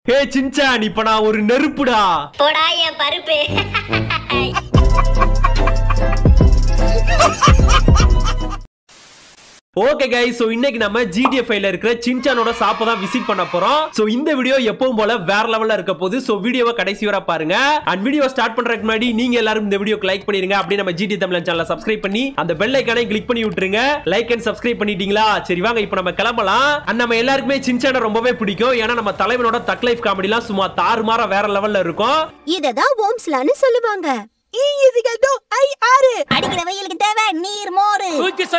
ஹே Shinchan இப்ப நான் ஒரு நெருப்புடா போடா என் பருப்பு ஓகே கை சோ இன்னைக்கு நம்ம ஜிடிஎஃப் ல இருக்கிற சின்சானோட ஷாப்பை தான் விசிட் பண்ண போறோம் சோ இந்த வீடியோ எப்பவும் போல வேற லெவல்ல இருக்க போகுது சோ வீடியோவை கடைசி வரை பாருங்க அண்ட் வீடியோ ஸ்டார்ட் பண்றதுக்கு முன்னாடி நீங்க எல்லாரும் இந்த வீடியோக்கு லைக் பண்ணிருங்க அப்படியே நம்ம ஜிடி தமிழ் சேனலை சப்ஸ்கிரைப் பண்ணி அந்த பெல் ஐக்கானை கிளிக் பண்ணி விட்டுருங்க லைக் அண்ட் சப்ஸ்கிரைப் பண்ணிட்டீங்களா சரி வாங்க இப்போ நம்ம கிளம்பலாம் அண்ட் நம்ம எல்லாருக்குமே சின்சானை ரொம்பவே பிடிக்கும் ஏன்னா நம்ம தலைவனோட தக் லைஃப் காமெடிலாம் சும்மா தாறுமாறா வேற லெவல்ல இருக்கும் இததான் ஓம்ஸ்லான்னு சொல்லுவாங்க அடிக்கிற வெயிலுக்கு தேவை நீர் மோரு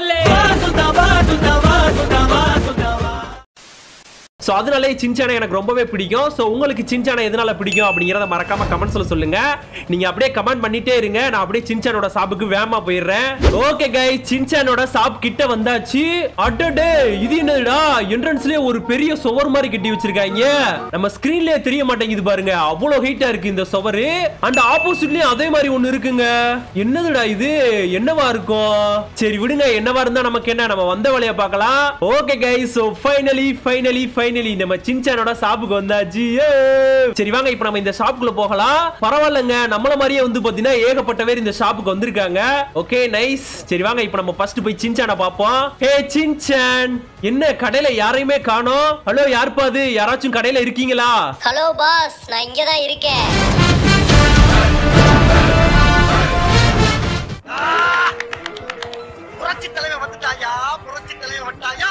சோ அதனாலே சின்சானை எனக்கு ரொம்பவே பிடிக்கும் சோ உங்களுக்கு சின்சானை எதனால பிடிக்கும் அப்படிங்கறத மறக்காம கமெண்ட்ஸ்ல சொல்லுங்க நீங்க அப்படியே கமெண்ட் பண்ணிட்டே இருங்க நான் அப்படியே சின்சானோட ஷாப்புக்கு வேகமா போயிடுறேன் ஓகே கை சின்சானோட ஷாப் கிட்ட வந்தாச்சு அடடே இது என்னடா என்ட்ரன்ஸ்லயே ஒரு பெரிய சுவர் மாதிரி கட்டி வச்சிருக்காங்க நம்ம ஸ்கிரீன்லயே தெரிய மாட்டேங்குது பாருங்க அவ்வளவு ஹைட்டா இருக்கு இந்த சுவரு அண்ட் ஆப்போசிட்லயும் அதே மாதிரி ஒண்ணு இருக்குங்க என்னதுடா இது என்னவா இருக்கும் சரி விடுங்க என்னவா இருந்தா நமக்கு என்ன நம்ம வந்த வழிய பார்க்கலாம் okay guys so finally finally finally நம்ம சின்சானோட ஷாப்புக்கு வந்தாச்சு Yay! சரி வாங்க இப்போ நம்ம இந்த ஷாப்புக்குள்ள போகலாம் பரவாயில்லைங்க நம்மள மாதிரியே வந்து பாத்தீங்கன்னா ஏகப்பட்ட பேர் இந்த ஷாப்புக்கு வந்திருக்காங்க ஓகே நைஸ் சரி வாங்க இப்போ நம்ம ஃபர்ஸ்ட் போய் சின்சானை பார்ப்போம் ஹே சின்சான் என்ன கடையில யாரையுமே காணோம் ஹலோ யாருப்பா அது யாராச்சும் கடையில இருக்கீங்களா ஹலோ பாஸ் நான் இங்க தான் இருக்கேன் புரட்சி தலைவர் வந்துட்டாயா புரட்சி தலைவர் வந்துட்டாயா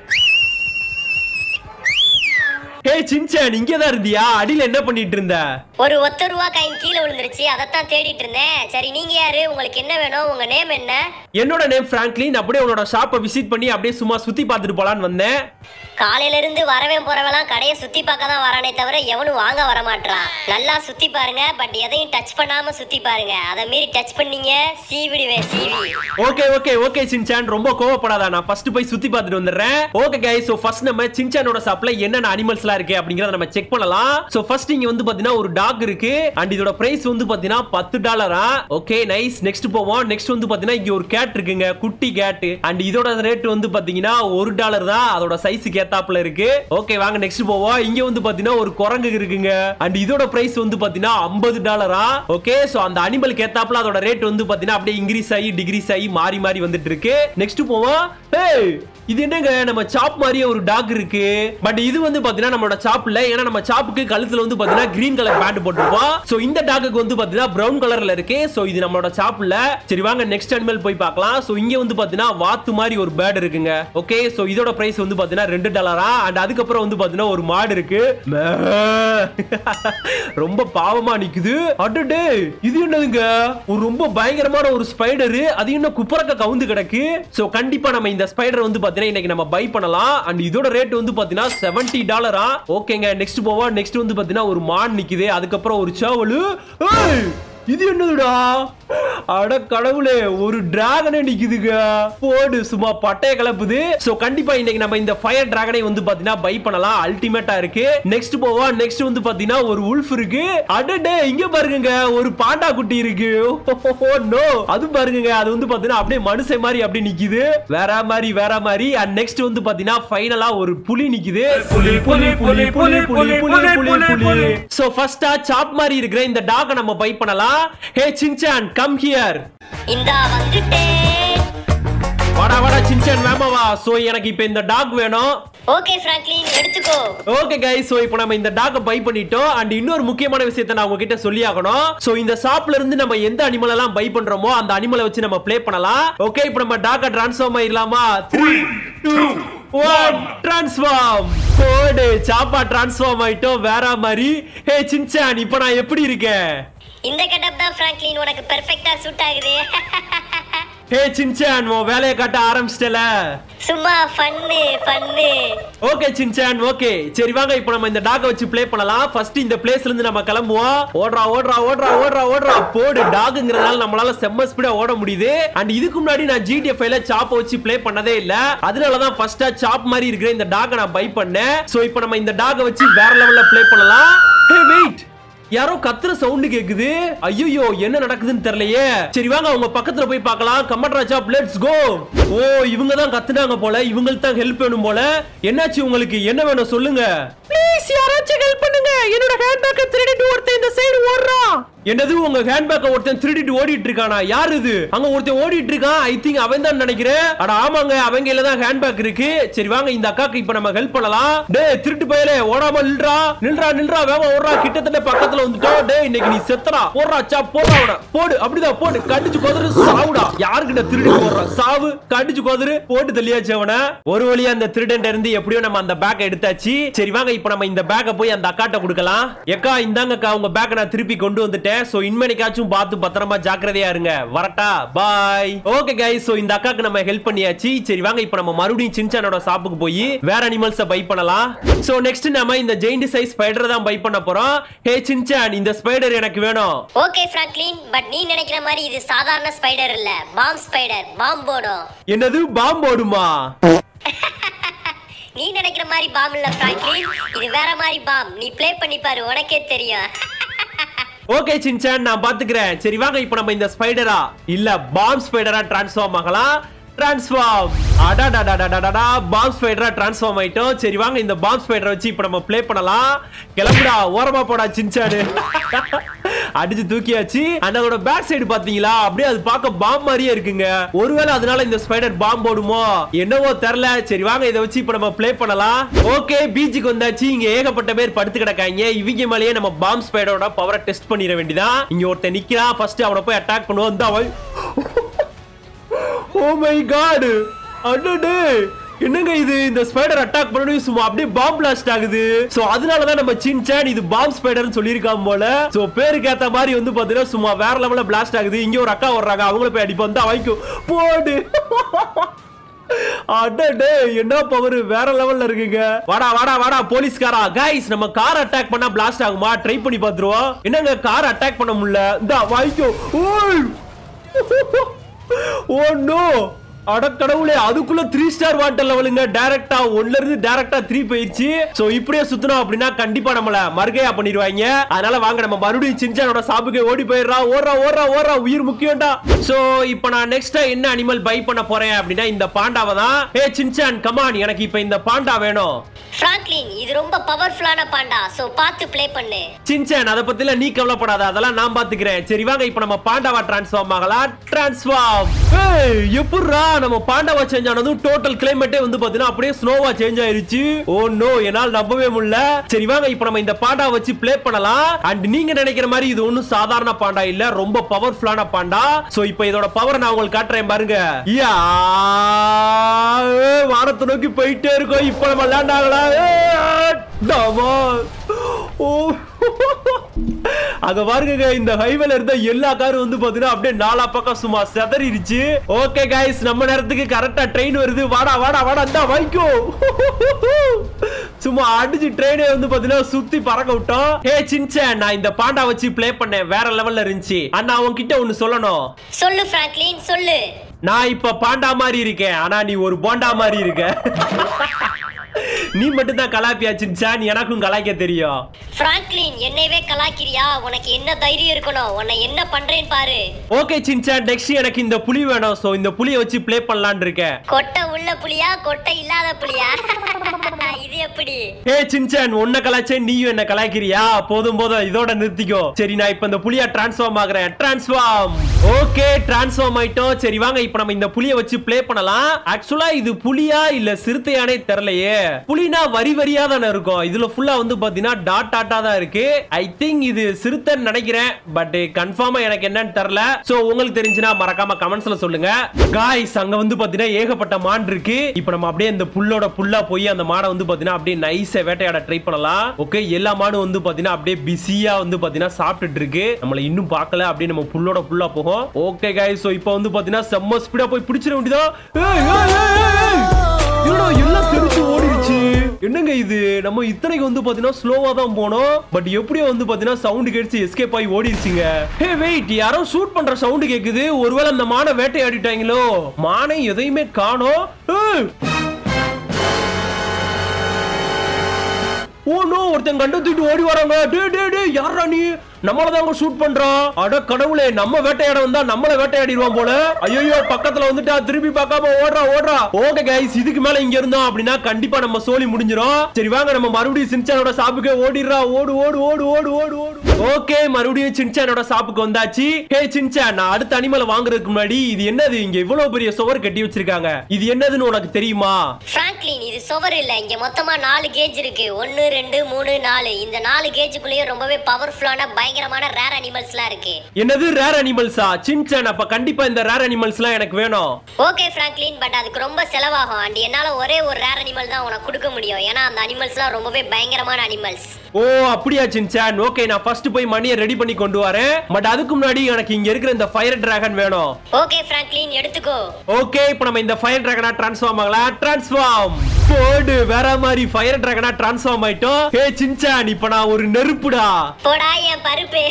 ஹே சின்சான் இங்கே தான் இருந்தியா அடியில என்ன பண்ணிட்டு இருந்த ஒரு ஒத்த ரூபா காயின் கீழே விழுந்துருச்சு அதைத்தான் தேடிட்டு இருந்தேன் சரி நீங்க யாரு உங்களுக்கு என்ன வேணும் உங்க நேம் என்ன என்னோட நேம் பிராங்க்லின் அப்படியே உன்னோட ஷாப்பை விசிட் பண்ணி அப்படியே சும்மா சுத்தி பார்த்துட்டு போலான்னு வந்தேன் காலையில இருந்து வரவன் போறவெல்லாம் கடையை சுத்தி பார்க்க தான் வரானே தவிர எவனும் வாங்க வர மாட்டான் நல்லா சுத்தி பாருங்க பட் எதையும் டச் பண்ணாம சுத்தி பாருங்க அதை மீறி டச் பண்ணீங்க சீவிடுவேன் சீவி ஓகே ஓகே ஓகே சின்சான் ரொம்ப கோவப்படாத நான் ஃபர்ஸ்ட் போய் சுத்தி பார்த்துட்டு வந்துடுறேன் ஓகே கை சோ ஃபர்ஸ்ட் நம்ம சின்சானோட ஷாப்ல என்னென்ன அனிமல்ஸ்லாம் இருக்கு அப்படிங்கறத நம்ம செக் பண்ணலாம் சோ ஃபர்ஸ்ட் இங்க வந்து பாத்தீங்கன்னா ஒரு டாக் இருக்கு அண்ட் இதோட பிரைஸ் வந்து பாத்தீங்கன்னா பத்து டாலரா ஓகே நைஸ் நெக்ஸ்ட் போவோம் நெக்ஸ்ட் வந்து பாத்தீங்கன்னா இங்க ஒரு கேட் இருக்குங்க குட்டி கேட் அண்ட் இதோட ரேட் வந்து பாத்தீங்கன்னா ஒரு டாலர் தான் அதோட சைஸுக்கு ஏத்தாப்புல இருக்கு ஓகே வாங்க நெக்ஸ்ட் போவோம் இங்க வந்து பாத்தீங்கன்னா ஒரு குரங்கு இருக்குங்க அண்ட் இதோட பிரைஸ் வந்து பாத்தீங்கன்னா ஐம்பது டாலரா ஓகே சோ அந்த அனிமலுக்கு ஏத்தாப்புல அதோட ரேட் வந்து பாத்தீங்கன்னா அப்படியே இன்க்ரீஸ் ஆகி டிகிரீஸ் ஆகி மாறி மாறி வந்துட்டு இருக்கு நெக்ஸ்ட் போவோம் ஏய் இது என்னங்க நம்ம சாப் மாதிரியே ஒரு டாக் இருக்கு பட் இது வந்து பாத்தீங்கன்னா நம்மளோட சாப்ல ஏன்னா நம்ம சாப்புக்கு கழுத்துல வந்து பாத்தீங்கன்னா கிரீன் கலர் பேண்ட் போட்டிருப்போம் சோ இந்த டாக்குக்கு வந்து பாத்தீங்கன்னா பிரவுன் கலர்ல இருக்கு சோ இது நம்மளோட சாப்ல சரி வாங்க நெக்ஸ்ட் அனிமல் போய் பார்க்கலாம் சோ இங்க வந்து பாத்தீங்கன்னா வாத்து மாதிரி ஒரு பேர்ட் இருக்குங்க ஓகே சோ இதோட பிரைஸ் வந்து பாத்தீங்கன்னா ரெண்டு டாலரா அண்ட் அதுக்கப்புறம் வந்து பாத்தீங்கன்னா ஒரு மாடு இருக்கு மே. ரொம்ப பாவமா நிக்குது அடடே இது என்னதுங்க ஒரு ரொம்ப பயங்கரமான ஒரு ஸ்பைடரு அது என்ன குப்பரக்க கவுந்து கிடக்கு சோ கண்டிப்பா நம்ம இந்த ஸ்பைடர் வந்து பாத்தீங்கன்னா இன்னைக்கு நம்ம பை பண்ணலாம் அண்ட் இதோட ரேட் வந்து பாத்தீங்கன்னா செவன்டி டாலரா ஓகேங்க நெக்ஸ்ட் போவோம் நெக்ஸ்ட் வந்து பாத்தீங்கன்னா ஒரு மான் நிக்குது அதுக்கப்புறம் ஒரு சேவலு ஏய், இது என்னதுடா அட கடவுளே ஒரு டிராகனே நிக்குதுங்க போடு சும்மா பட்டைய கலப்புது சோ கண்டிப்பா இன்னைக்கு நம்ம இந்த ஃபயர் டிராகனை வந்து பாத்தீங்கன்னா பை பண்ணலாம் அல்டிமேட்டா இருக்கு நெக்ஸ்ட் போவோம் நெக்ஸ்ட் வந்து பாத்தீங்கன்னா ஒரு உல்ஃப் இருக்கு அடடே இங்க பாருங்க ஒரு பாண்டா குட்டி இருக்கு நோ அது பாருங்க அது வந்து பாத்தீங்கன்னா அப்படியே மனுஷன் மாதிரி அப்படியே நிக்குது வேற மாதிரி வேற மாதிரி அண்ட் நெக்ஸ்ட் வந்து பாத்தீங்கன்னா ஃபைனலா ஒரு புலி நிக்குது புலி புலி புலி புலி புலி புலி புலி புலி சோ ஃபர்ஸ்டா சாப் மாதிரி இருக்கிற இந்த டாக நம்ம பை பண்ணலாம் ஹே சின்சான் கம் ஹியர் இந்தா வந்துட்டேன் வாடா வாடா சின்சான் வேமா வா சோ எனக்கு இப்போ இந்த டாக் வேணும் ஓகே பிராங்க்லின் எடுத்துக்கோ ஓகே கைஸ் சோ இப்போ நம்ம இந்த டாக பை பண்ணிட்டோம் அண்ட் இன்னொரு முக்கியமான விஷயத்தை நான் உங்ககிட்ட சொல்லி ஆகணும் சோ இந்த ஷாப்ல இருந்து நம்ம எந்த அனிமல் எல்லாம் பை பண்றோமோ அந்த அனிமலை வச்சு நம்ம ப்ளே பண்ணலாம் ஓகே இப்போ நம்ம டாக டிரான்ஸ்ஃபார்ம் ஆயிடலாமா த்ரீ டூ ஒன் டிரான்ஸ்ஃபார்ம் போடு சாப்பா டிரான்ஸ்ஃபார்ம் ஆயிட்டோம் வேற மாதிரி ஹே சின்சான் இப்போ நான் எப்படி இருக்கேன் இந்த கெட்டப் தான் பிராங்க்லின் உனக்கு பெர்ஃபெக்ட்டா சூட் ஆகுது ஹே சின்சான் உன் வேலையை காட்ட ஆரம்பிச்சிட்டல சும்மா fun fun okay Shinchan okay சரி வாங்க இப்போ நம்ம இந்த டாக வச்சு ப்ளே பண்ணலாம் ஃபர்ஸ்ட் இந்த பிளேஸ்ல இருந்து நம்ம கிளம்புவோம் ஓடுறா ஓடுறா ஓடுறா ஓடுறா ஓடுறா போடு டாகுங்கிறதுனால நம்மளால செம்ம ஸ்பீடா ஓட முடியுது அண்ட் இதுக்கு முன்னாடி நான் ஜிடிஎஃப் ல சாப்ப வச்சு ப்ளே பண்ணதே இல்ல அதனால தான் ஃபர்ஸ்டா சாப் மாதிரி இருக்கிற இந்த டாக நான் பை பண்ணேன் சோ இப்போ நம்ம இந்த டாக வச்சு வேற லெவல்ல ப்ளே பண்ணலாம் ஹே வெயிட் யாரோ கத்துற சவுண்ட் கேக்குது ஐயோ என்ன நடக்குதுன்னு தெரியலையே சரி வாங்க அவங்க பக்கத்துல போய் பார்க்கலாம் கமட்ரா சாப் லெட்ஸ் கோ ஓ இவங்க தான் கத்துனாங்க போல இவங்களுக்கு தான் ஹெல்ப் வேணும் போல என்னாச்சு உங்களுக்கு என்ன வேணும் சொல்லுங்க ப்ளீஸ் யாராச்சும் ஹெல்ப் பண்ணுங்க என்னது உங்க ஹேண்ட்பேக்க ஒருத்தன் திருடிட்டு ஓடிட்டு இருக்கானா யார் இது அங்க ஒருத்தன் ஓடிட்டு இருக்கான் ஐ திங்க் அவன் தான் நினைக்கிறேன் அட ஆமாங்க அவங்க கையில தான் ஹேண்ட்பேக் இருக்கு சரி வாங்க இந்த அக்காக்கு இப்ப நம்ம ஹெல்ப் பண்ணலாம் டேய் திருட்டு பயலே ஓடாம நில்றா நில்றா நில்றா வேக ஓடுறா கிட்டத்தட்ட பக்கத்துல வந்துட்டோம் டேய் இன்னைக்கு நீ செத்தடா போடுறா சா போடுறா அவன போடு அப்படிதான் போடு கடிச்சு கொதறு சாவுடா யாருக்கிட்ட திருடி போடுறா சாவு கடிச்சு கொதறு போட்டு தள்ளியாச்சு அவன ஒரு வழியா அந்த திருடன் இருந்து எப்படியோ நம்ம அந்த பேக்கை எடுத்தாச்சு சரி வாங்க இப்ப நம்ம இந்த பேக்கை போய் அந்த அக்காட்ட கொடுக்கலாம் எக்கா இந்தாங்கக்கா உங்க பேக்கை நான் திருப்பி கொண்டு வந்துட்டேன் சோ இன்மணிக்காச்சும் பார்த்து பத்திரமா ஜாக்கிரதையா இருங்க வரட்டா பாய் ஓகே கைஸ் சோ இந்த அக்காக்கு நம்ம ஹெல்ப் பண்ணியாச்சு சரி வாங்க இப்ப நம்ம மறுபடியும் சின்சானோட ஷாப்புக்கு போய் வேற அனிமல்ஸ பை பண்ணலாம் சோ நெக்ஸ்ட் நம்ம இந்த ஜெயிண்ட் சைஸ் ஸ்பைடர் தான் பை பண்ண போறோம் ஹே சின்சான் இந்த ஸ்பைடர் எனக்கு வேணும் ஓகே பிராங்க்லின் பட் நீ நினைக்கிற மாதிரி இது சாதாரண ஸ்பைடர் இல்ல பாம் ஸ்பைடர் பாம் போடும் என்னது பாம்பு ஓடுமா நீ நினைக்கிற மாதிரி பாம் இல்ல பிராங்க்லின் இது வேற மாதிரி பாம் நீ ப்ளே பண்ணி பாரு உனக்கே தெரியும் ஓகே சின்சான் நான் பாத்துக்கிறேன் சரி வாங்க இப்போ நம்ம இந்த ஸ்பைடரா இல்ல பாம் ஸ்பைடரா டிரான்ஸ்ஃபார்ம் ஆகலாம் டிரான்ஸ்ஃபார்ம் அடாடாடாடாடாடா பாம் ஸ்பைடரா டிரான்ஸ்ஃபார்ம் ஆயிட்டோம் சரி வாங்க இந்த பாம் ஸ்பைடரை வச்சு இப்போ நம்ம ப்ளே பண்ணலாம் கிளம்புடா ஓரமா போடா சின்சானு அடிச்சு தூக்கியாச்சு and அதோட பேக் சைடு பாத்தீங்களா அப்படியே அது பார்க்க பாம் மாதிரியே இருக்குங்க ஒருவேளை அதனால இந்த ஸ்பைடர் பாம் போடுமோ என்னவோ தெரியல சரி வாங்க இதை வச்சு இப்ப நம்ம ப்ளே பண்ணலாம் ஓகே பீச்சுக்கு வந்தாச்சு இங்க ஏகப்பட்ட பேர் படுத்து கிடக்காங்க இவங்க மேலேயே நம்ம பாம் ஸ்பைடரோட பவரை டெஸ்ட் பண்ணிட வேண்டியதான் இங்க ஒருத்தன் நிக்கிறான் ஃபர்ஸ்ட் அவனை போய் அட்டாக் பண்ணுவோம் இந்த அவன் ஓ மை காட் அடடே என்னங்க இது இந்த ஸ்பைடர் அட்டாக் பண்ணணும் சும்மா அப்படியே பாம் பிளாஸ்ட் ஆகுது சோ அதனால தான் நம்ம சின்சான் இது பாம் ஸ்பைடர்னு சொல்லியிருக்கான் போல சோ பேருக்கு ஏத்த மாதிரி வந்து பாத்தீங்கன்னா சும்மா வேற லெவல்ல பிளாஸ்ட் ஆகுது இங்க ஒரு அக்கா வர்றாங்க அவங்கள போய் அடிப்போம் வந்து வைக்கும் போடு அடடே என்ன பவர் வேற லெவல்ல இருக்குங்க வாடா வாடா வாடா போலீஸ்காரா கைஸ் நம்ம கார் அட்டாக் பண்ணா பிளாஸ்ட் ஆகுமா ட்ரை பண்ணி பாத்துருவோம் என்னங்க கார் அட்டாக் பண்ண முடியல இந்த வாய்க்கோ ஓய் ஓ நோ அடக்கடவுளே அதுக்குள்ள த்ரீ ஸ்டார் வாட்டர் லெவலுங்க டைரக்டா ஒன்ல இருந்து டைரக்டா த்ரீ போயிருச்சு சோ இப்படியே சுத்தணும் அப்படின்னா கண்டிப்பா நம்மள மறுகையா பண்ணிடுவாங்க அதனால வாங்க நம்ம மறுபடியும் சின்சானோட சாப்புக்கு ஓடி போயிடுறா ஓடுறா ஓடுறா ஓடுறா உயிர் முக்கியம்டா சோ இப்போ நான் நெக்ஸ்ட் என்ன அனிமல் பை பண்ண போறேன் அப்படின்னா இந்த பாண்டாவை தான் ஏ சின்சான் கமான் எனக்கு இப்போ இந்த பாண்டா வேணும் பிராங்க்லின் இது ரொம்ப பவர்ஃபுல்லான பாண்டா சோ பார்த்து ப்ளே பண்ணு சின்சான் அத பத்தில நீ கவலைப்படாத அதெல்லாம் நான் பாத்துக்கிறேன் சரி வாங்க இப்போ நம்ம பாண்டாவா டிரான்ஸ்ஃபார்ம் ஆகலாம் டிரான்ஸ்ஃபார்ம் ஏய் எப்படிரா நம்ம பாண்டாவா சேஞ்ச் ஆனதும் டோட்டல் கிளைமேட்டே வந்து பாத்தீங்கன்னா அப்படியே ஸ்னோவா சேஞ்ச் ஆயிருச்சு ஓ நோ என்னால் நம்பவே முடியல சரி வாங்க இப்போ நம்ம இந்த பாண்டா வச்சு ப்ளே பண்ணலாம் அண்ட் நீங்க நினைக்கிற மாதிரி இது ஒண்ணும் சாதாரண பாண்டா இல்ல ரொம்ப பவர்ஃபுல்லான பாண்டா சோ இப்போ இதோட பவர் நான் உங்களுக்கு காட்டுறேன் பாருங்க யா ஏய், வானத்தை நோக்கி போயிட்டே இருக்கோம் இப்போ நம்ம லேண்ட் ஆகலாம் ஏய், டமா. ஓ அங்க பாருங்க இந்த ஹைவேல இருந்த எல்லா காரும் வந்து பாத்தீங்கன்னா அப்படியே நாலா பக்கம் சும்மா செதறிடுச்சு ஓகே கைஸ் நம்ம நேரத்துக்கு கரெக்டா ட்ரெயின் வருது வாடா வாடா வாடா இந்த வைக்கோ சும்மா அடிச்சு ட்ரெயினே வந்து பாத்தீங்கன்னா சுத்தி பறக்க விட்டோம் ஹே சின்சன் நான் இந்த பாண்டா வச்சு ப்ளே பண்ணேன் வேற லெவல்ல இருந்துச்சு அண்ணா உன்கிட்ட ஒன்னு சொல்லணும் சொல்லு பிராங்க்லின் சொல்லு நான் இப்ப பாண்டா மாதிரி இருக்கேன் ஆனா நீ ஒரு போண்டா மாதிரி இருக்க நீ மட்டும் தான் கலாப்பியா சின்சான் எனக்கும் கலாய்க்க தெரியும் பிராங்க்லின் என்னையவே கலாக்கிறியா உனக்கு என்ன தைரியம் இருக்கணும் உன்னை என்ன பண்றேன்னு பாரு ஓகே சின்சான் நெக்ஸ்ட் எனக்கு இந்த புலி வேணும் சோ இந்த புலியை வச்சு ப்ளே பண்ணலாம்னு இருக்கேன் கொட்டை உள்ள புலியா கொட்டை இல்லாத புலியா இது எப்படி ஏ சின்சான் உன்ன கலாய்ச்சே நீயும் என்ன கலாய்க்கிறியா போதும் போதும் இதோட நிறுத்திக்கோ சரி நான் இப்ப இந்த புலியா டிரான்ஸ்ஃபார்ம் ஆகுறேன் டிரான்ஸ்ஃபார்ம் ஓகே டிரான்ஸ்ஃபார்ம் ஆயிட்டோம் சரி வாங்க இப்ப நம்ம இந்த புலியை வச்சு ப்ளே பண்ணலாம் ஆக்சுவலா இது புலியா இல்ல சிறுத்தையானே தெரியலையே புலினா வரி வரியா தானே இருக்கும் இதுல ஃபுல்லா வந்து பாத்தீங்கன்னா டாட் டாட்டா தான் இருக்கு ஐ திங்க் இது சிறுத்தைன்னு நினைக்கிறேன் பட் கன்ஃபார்மா எனக்கு என்னன்னு தெரியல சோ உங்களுக்கு தெரிஞ்சுனா மறக்காம கமெண்ட்ஸ்ல சொல்லுங்க காய்ஸ் அங்க வந்து பாத்தீங்கன்னா ஏகப்பட்ட மான் இருக்கு இப்போ நம்ம அப்படியே இந்த புல்லோட புல்லா போய் அந்த மாடை வந்து பாத்தீங்கன்னா அப்படியே நைஸா வேட்டையாட ட்ரை பண்ணலாம் ஓகே எல்லா மாடும் வந்து பாத்தீங்கன்னா அப்படியே பிஸியா வந்து பாத்தீங்கன்னா சாப்பிட்டுட்டு இருக்கு நம்மள இன்னும் பார்க்கல அப்படியே நம்ம புல்லோட புல்லா போகும் ஓகே காய்ஸ் சோ இப்போ வந்து பாத்தீங்கன்னா செம்ம ஸ்பீடா போய் பிடிச்சிட வேண்டியதா ஏய், ஏய், ஏய், ஏய். என்னடா எல்லாம் தெரிச்சு ஓடிடுச்சு என்னங்க இது நம்ம இத்தனைக்கு வந்து பாத்தீங்கன்னா ஸ்லோவா தான் போனோம் பட் எப்படியோ வந்து பாத்தீங்கன்னா சவுண்ட் கேட்டு எஸ்கேப் ஆகி ஓடிடுச்சுங்க ஹே வெயிட் யாரோ ஷூட் பண்ற சவுண்ட் கேக்குது ஒருவேளை அந்த மானை வேட்டையாடிட்டாங்களோ மானை எதையுமே காணோம் ஏய்! ஓ நோ ஒருத்தன் கண்டு தூக்கிட்டு ஓடி வராங்க டே டே டே யாரா நீ நம்மள தான் ஷூட் பண்றான் அட கடவுளே நம்ம வேட்டையாட வந்தா நம்மள வேட்டையாடிடுவான் போல ஐயோ பக்கத்துல வந்துட்டா திருப்பி பார்க்காம ஓடுறா ஓடுறா ஓகே கைஸ் இதுக்கு மேல இங்க இருந்தோம் அப்படின்னா கண்டிப்பா நம்ம சோலி முடிஞ்சிரும் சரி வாங்க நம்ம மறுபடியும் சின்சானோட சாப்புக்கு ஓடிடுறா ஓடு ஓடு ஓடு ஓடு ஓடு ஓடு ஓகே மறுபடியும் சின்சானோட சாப்புக்கு வந்தாச்சு ஹே சின்சான் நான் அடுத்த அனிமலை வாங்குறதுக்கு முன்னாடி இது என்னது இங்க இவ்வளவு பெரிய சுவர் கட்டி வச்சிருக்காங்க இது என்னதுன்னு உனக்கு தெரியுமா பிராங்க்லின் இது சுவர் இல்ல இங்க மொத்தமா நாலு கேஜ் இருக்கு ஒன்னு ரெண்டு மூணு நாலு இந்த நாலு கேஜுக்குள்ளேயே ரொம்பவே பவர்ஃபுல்லான பயங்கரமான ரேர் அனிமல்ஸ்லாம் இருக்கு என்னது ரேர் அனிமல்ஸா சின்சான் அப்ப கண்டிப்பா இந்த ரேர் அனிமல்ஸ்லாம் எனக்கு வேணும் ஓகே பிராங்க்லின் பட் அதுக்கு ரொம்ப செலவாகும் அண்ட் என்னால ஒரே ஒரு ரேர் அனிமல் தான் உனக்கு கொடுக்க முடியும் ஏன்னா அந்த அனிமல்ஸ்லாம் ரொம்பவே பயங்கரமான அனிமல்ஸ் ஓ அப்படியா சின்சான் ஓகே நான் ஃபர்ஸ்ட் போய் மணியை ரெடி பண்ணி கொண்டு வரேன் பட் அதுக்கு முன்னாடி எனக்கு இங்க இருக்கிற இந்த ஃபயர் டிராகன் வேணும் ஓகே பிராங்க்லின் எடுத்துக்கோ ஓகே இப்போ நம்ம இந்த ஃபயர் டிராகனா ட்ரான்ஸ்ஃபார்ம் ஆகலாம் ட்ரான்ஸ்ஃபார்ம் போடு வேற மாதிரி ஃபயர் டிராகனா ட்ரான்ஸ்ஃபார்ம் ஆயிட்டோம் ஹே சின்சான் இப்போ நான் ஒரு நெருப்புடா போடா என் பருப்பு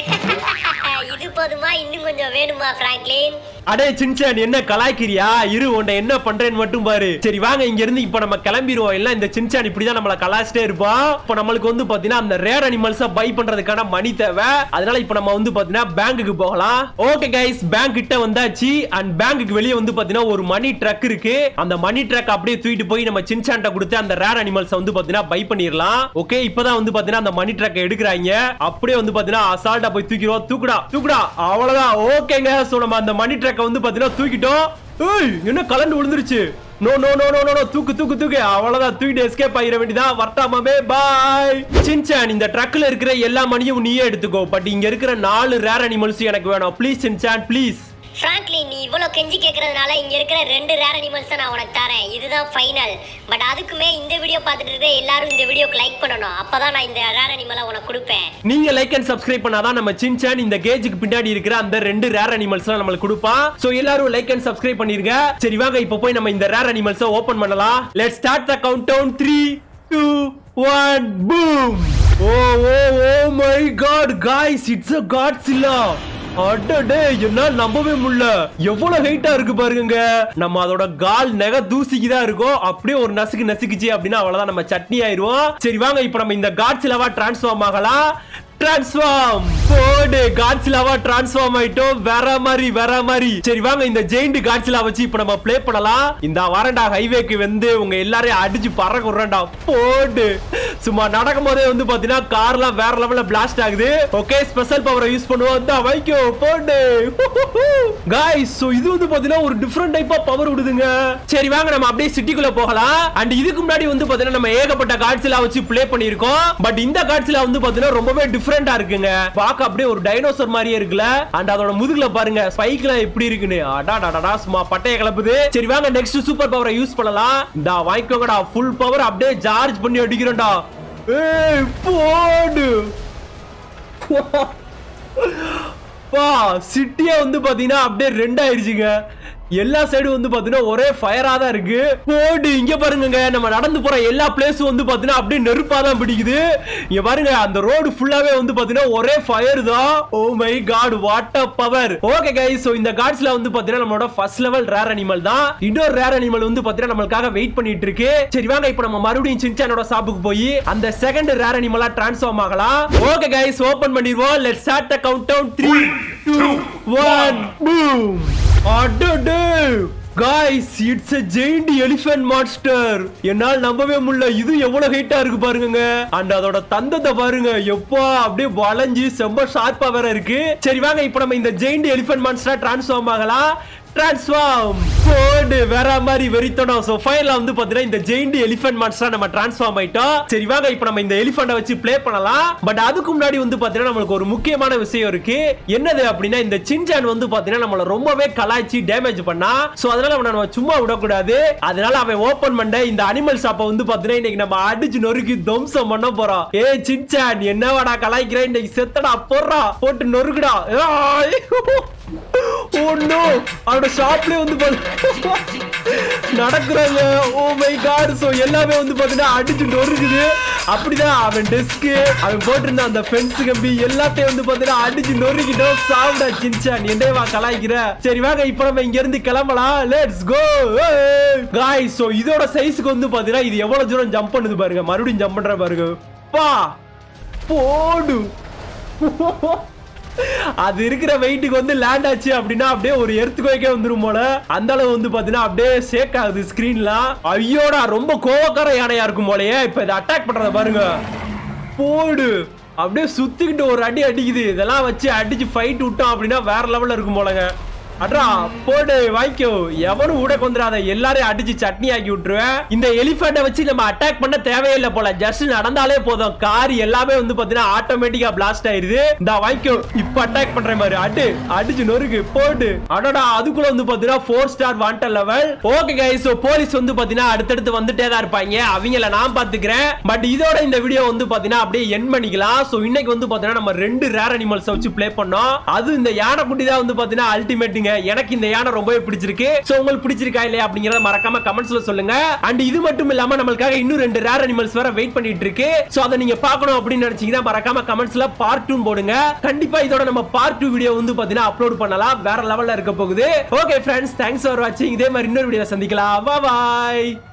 இது போதுமா இன்னும் கொஞ்சம் வேணுமா பிராங்க்லின் அடே சின்சான் என்ன கலாய்க்கிறியா இரு உன்னை என்ன பண்றேன்னு மட்டும் பாரு சரி வாங்க இங்க இருந்து இப்போ நம்ம கிளம்பிடுவோம் எல்லாம் இந்த சின்சான் இப்படிதான் நம்மள கலாச்சிட்டே இருப்போம் இப்போ நம்மளுக்கு வந்து பாத்தீங்கன்னா அந்த ரேர் அனிமல்ஸ பை பண்றதுக்கான மணி தேவை அதனால இப்போ நம்ம வந்து பாத்தீங்கன்னா பேங்க்குக்கு போகலாம் ஓகே கைஸ் பேங்க் கிட்ட வந்தாச்சு அண்ட் பேங்க்குக்கு வெளியே வந்து பாத்தீங்கன்னா ஒரு மணி ட்ரக் இருக்கு அந்த மணி ட்ரக் அப்படியே தூக்கிட்டு போய் நம்ம சின்சான்ட்ட கொடுத்து அந்த ரேர் அனிமல்ஸ் வந்து பாத்தீங்கன்னா பை பண்ணிடலாம் ஓகே இப்பதான் வந்து பாத்தீங்கன்னா அந்த மணி ட்ரக் எடுக்கிறாங்க அப்படியே வந்து பாத்தீங்கன்னா அசால்ட்டா போய் தூக்கிடுவோம் தூக்குடா தூக்குடா அவ்வளவுதான் ஓகேங்க சோ நம்ம அந்த மணி ட்ரக்கை வந்து பாத்தீங்கன்னா தூக்கிட்டோம் ஏய் என்ன கலண்டு விழுந்துருச்சு no no no no no no தூக்கு தூக்கு தூக்கு அவ்வளவுதான் தூக்கிட்டு எஸ்கேப் ஆகிட வேண்டியதான் வரட்டாமாமே பாய் சின்சான் இந்த ட்ரக்ல இருக்கிற எல்லா மணியும் நீயே எடுத்துக்கோ பட் இங்க இருக்கிற நாலு ரேர் அனிமல்ஸ் எனக்கு வேணும் ப்ளீஸ் சின்சான் ப்ளீஸ் பிராங்க்லின் நீ இவ்வளோ கெஞ்சி கேட்கறதுனால இங்க இருக்கிற ரெண்டு ரேர் அனிமல்ஸை நான் உனக்கு தரேன் இதுதான் ஃபைனல் பட் அதுக்குமே இந்த வீடியோ பார்த்துட்டு இருக்க எல்லாரும் இந்த வீடியோக்கு லைக் பண்ணணும் அப்பதான் நான் இந்த ரேர் அனிமலை உனக்கு கொடுப்பேன் நீங்க லைக் அண்ட் சப்ஸ்கிரைப் பண்ணாதான் நம்ம சின்சான் இந்த கேஜுக்கு பின்னாடி இருக்கிற அந்த ரெண்டு ரேர் அனிமல்ஸ் நம்மளுக்கு கொடுப்பான் சோ எல்லாரும் லைக் அண்ட் சப்ஸ்கிரைப் பண்ணிருங்க சரி வாங்க இப்போ போய் நம்ம இந்த ரேர் அனிமல்ஸ் ஓபன் பண்ணலாம் let's start the countdown three two one boom oh oh oh my God guys it's a Godzilla அடடே என்ன நம்பவே முடியல எவ்வளவு ஹைட்டா இருக்கு பாருங்க நம்ம அதோட கால் நெக தூசிக்கு தான் இருக்கும் அப்படியே ஒரு நசுக்கு நசுக்குச்சு அப்படின்னா அவ்வளவுதான் நம்ம சட்னி ஆயிருவோம் சரி வாங்க இப்போ நம்ம இந்த காட்ஸிலவா டிரான்ஸ்ஃபார்ம் ஆகலாம் டிரான்ஸ்ஃபார்ம் போடு காட்ஸிலாவா டிரான்ஸ்ஃபார்ம் ஆயிட்டோம் வேற மாதிரி வேற மாதிரி சரி வாங்க இந்த ஜெயிண்ட் காட்ஸிலா வச்சு இப்போ நம்ம ப்ளே பண்ணலாம் இந்த வரண்டா ஹைவேக்கு வந்து உங்க எல்லாரையும் அடிச்சு பறக்க விடுறேன்டா போடு சும்மா நடக்கும் போதே வந்து பாத்தீங்கன்னா கார்லாம் வேற லெவல்ல பிளாஸ்ட் ஆகுது ஓகே ஸ்பெஷல் பவரை யூஸ் பண்ணுவோம் இந்த வைக்கோ போடு காய்ஸ் சோ இது வந்து பாத்தீங்கன்னா ஒரு டிஃபரெண்ட் டைப் ஆஃப் பவர் விடுதுங்க சரி வாங்க நம்ம அப்படியே சிட்டிக்குள்ள போகலாம் அண்ட் இதுக்கு முன்னாடி வந்து பாத்தீங்கன்னா நம்ம ஏகப்பட்ட காட்ஸ்ல வச்சு ப்ளே பண்ணிருக்கோம் பட் இந்த காட்ஸ்ல வந்து பாத்தீங்கன்னா ரொம்பவே டிஃபரெண்டா இருக்குங்க பார்க்க அப்படியே ஒரு டைனோசர் மாதிரியே இருக்குல்ல அண்ட் அதோட முதுகுல பாருங்க ஸ்பைக்லாம் எப்படி இருக்குன்னு அடாடாடா சும்மா பட்டைய கிளப்புது சரி வாங்க நெக்ஸ்ட் சூப்பர் பவரை யூஸ் பண்ணலாம் இந்த வாங்கிக்கோங்கடா ஃபுல் பவர் அப்படியே சார்ஜ் பண்ணி அடிக்கிறேன்டா ஏய் போடு பா சிட்டியே வந்து பாத்தீங்கன்னா அப்படியே ரெண்டாயிருச்சுங்க எல்லா சைடும் வந்து பாத்தீங்கன்னா ஒரே ஃபயரா தான் இருக்கு போடு இங்க பாருங்க நம்ம நடந்து போற எல்லா பிளேஸும் வந்து பாத்தீங்கன்னா அப்படியே நெருப்பா தான் பிடிக்குது இங்க பாருங்க அந்த ரோடு ஃபுல்லாவே வந்து பாத்தீங்கன்னா ஒரே ஃபயர் தான் oh my God what a power okay guys so இந்த காட்ஸ்ல வந்து பாத்தீங்கன்னா நம்மளோட ஃபர்ஸ்ட் லெவல் ரேர் அனிமல் தான் இன்னொரு ரேர் அனிமல் வந்து பாத்தீங்கன்னா நம்மளுக்காக வெயிட் பண்ணிட்டு இருக்கு சரி வாங்க இப்போ நம்ம மறுபடியும் சின்சானோட ஷாப்புக்கு போய் அந்த செகண்ட் ரேர் அனிமலா டிரான்ஸ்ஃபார்ம் ஆகலாம் ஓகே கைஸ் ஓபன் பண்ணிடுவோம் let's start the countdown 3 2 1 boom அடடே guys it's a giant elephant monster என்னால் நம்பவே முடியல இது எவ்வளவு ஹைட்டா இருக்கு பாருங்க அண்ட் அதோட தந்தத்தை பாருங்க எப்பா அப்படியே வளைஞ்சு செம்ம ஷார்ப்பா வேற இருக்கு சரி வாங்க இப்போ நம்ம இந்த ஜெயிண்ட் எலிஃபென்ட் மான்ஸ்டரா டிரான்ஸ்ஃபார்ம் ஆகலாம் டிரான்ஸ்ஃபார்ம் போடு வேற மாதிரி வெறித்தனம் சோ ஃபைனலா வந்து பாத்தீங்கன்னா இந்த ஜெயிண்ட் எலிஃபென்ட் மான்ஸ்டரா நம்ம டிரான்ஸ்ஃபார்ம் ஆயிட்டோம் சரி வாங்க இப்போ நம்ம இந்த எலிஃபென்ட்டை வச்சு ப்ளே பண்ணலாம் பட் அதுக்கு முன்னாடி வந்து பாத்தீங்கன்னா நம்மளுக்கு ஒரு முக்கியமான விஷயம் இருக்கு என்னது அப்படின்னா இந்த சின்சான் வந்து பாத்தீங்கன்னா நம்மள ரொம்பவே கலாய்ச்சி டேமேஜ் பண்ணா சோ அதனால அவனை நம்ம சும்மா விடக்கூடாது அதனால அவன் ஓபன் பண்ண இந்த அனிமல் ஷாப்பை வந்து பாத்தீங்கன்னா இன்னைக்கு நம்ம அடிச்சு நொறுக்கி துவம்சம் பண்ண போறோம் ஏ சின்சான் என்னவாடா கலாய்க்கிற இன்னைக்கு செத்தடா போடுறா போட்டு நொறுக்குடா ஏய். ஓ நோ அவனோட ஷாப்லயே வந்து பாத்து நடக்குறாங்க ஓ மை காட் சோ எல்லாமே வந்து பாத்தீங்கன்னா அடிச்சு நொறுக்குது அப்படிதான் அவன் டெஸ்க் அவன் போட்டிருந்த அந்த ஃபென்ஸ் கம்பி எல்லாத்தையும் வந்து பாத்தீங்கன்னா அடிச்சு நொறுக்கிட்டோம் சாப்பிட சின்சான் என்னவா கலாய்க்கிற சரி வாங்க இப்போ நம்ம இங்க இருந்து கிளம்பலாம் லெட்ஸ் கோ காய்ஸ் சோ இதோட சைஸ்க்கு வந்து பாத்தீங்கன்னா இது எவ்வளவு தூரம் ஜம்ப் பண்ணுது பாருங்க மறுபடியும் ஜம்ப் பண்ற பாருங்க பா போடு அது இருக்கிற வெயிட்டுக்கு வந்து லேண்ட் ஆச்சு அப்படின்னா அப்படியே ஒரு எர்த்துக்கோய்க்கே வந்துரும் போல அந்த அளவு வந்து பாத்தீங்கன்னா அப்படியே ஷேக் ஆகுது ஸ்கிரீன்லாம் ஐயோடா ரொம்ப கோவக்கார யானையா இருக்கும் போலயே இப்ப இதை அட்டாக் பண்றத பாருங்க போடு அப்படியே சுத்திக்கிட்டு ஒரு அடி அடிக்குது இதெல்லாம் வச்சு அடிச்சு ஃபைட் விட்டோம் அப்படின்னா வேற லெவல்ல இருக்கும் போலங்க அட்ரா போடு வாய்க்கோ எவனும் ஊட கொந்துடாத எல்லாரையும் அடிச்சு சட்னி ஆக்கி விட்டுருவேன் இந்த எலிஃபெண்ட்டை வச்சு நம்ம அட்டாக் பண்ண தேவையில்லை போல ஜஸ்ட் நடந்தாலே போதும் கார் எல்லாமே வந்து பாத்தீங்கன்னா ஆட்டோமேட்டிக்கா பிளாஸ்ட் ஆயிருது இந்த வாய்க்கோ இப்ப அட்டாக் பண்றேன் பாரு அடு அடிச்சு நொறுக்கு போடு அடடா அதுக்குள்ள வந்து பாத்தீங்கன்னா four star wanted level okay guys so police வந்து பாத்தீங்கன்னா அடுத்தடுத்து வந்துட்டே தான் இருப்பாங்க அவங்கள நான் பாத்துக்கிறேன் பட் இதோட இந்த வீடியோ வந்து பாத்தீங்கன்னா அப்படியே என் பண்ணிக்கலாம் சோ இன்னைக்கு வந்து பாத்தீங்கன்னா நம்ம ரெண்டு ரேர் அனிமல்ஸ் வச்சு ப்ளே பண்ணோம் அது இந்த யானை குட்டி தான் வந்து பாத்தீங்கன்னா அல்டிமேட்டுங்க எனக்கு இந்த யானை ரொம்பவே பிடிச்சிருக்கு சோ உங்களுக்கு பிடிச்சிருக்கா இல்லையா அப்படிங்கறத மறக்காம கமெண்ட்ஸ்ல சொல்லுங்க அண்ட் இது மட்டும் இல்லாம நம்மளுக்காக இன்னும் ரெண்டு ரேர் அனிமல்ஸ் வேற வெயிட் பண்ணிட்டு இருக்கு சோ அதை நீங்க பார்க்கணும் அப்படின்னு நினைச்சீங்கன்னா மறக்காம கமெண்ட்ஸ்ல பார்ட் டூ போடுங்க கண்டிப்பா இதோட நம்ம பார்ட் டூ வீடியோ வந்து பாத்தீங்கன்னா அப்லோட் பண்ணலாம் வேற லெவல்ல இருக்க போகுது ஓகே ஃப்ரெண்ட்ஸ் தேங்க்ஸ் ஃபார் வாட்சிங் இதே மாதிரி இன்னொரு வீடியோ சந்திக்கலாம் பாய்